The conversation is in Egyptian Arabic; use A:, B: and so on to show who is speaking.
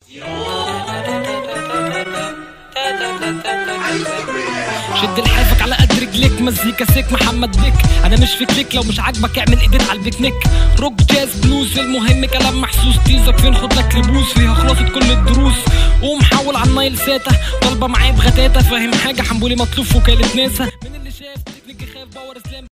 A: شد لحافك على قد رجليك مزيكا سيك محمد بيك انا مش في كليك لو مش عاجبك اعمل ايديت على البيكنيك روك جاز بلوز المهم كلام محسوس تيزك فين خد لك لبوس فيها خلاصة كل الدروس قوم حول على النايل ساتا طالبة معايا بغتاتة فاهم حاجة حنبولي مطلوب في وكالة ناسا مين اللي شاف تكنيك يخاف باور سلام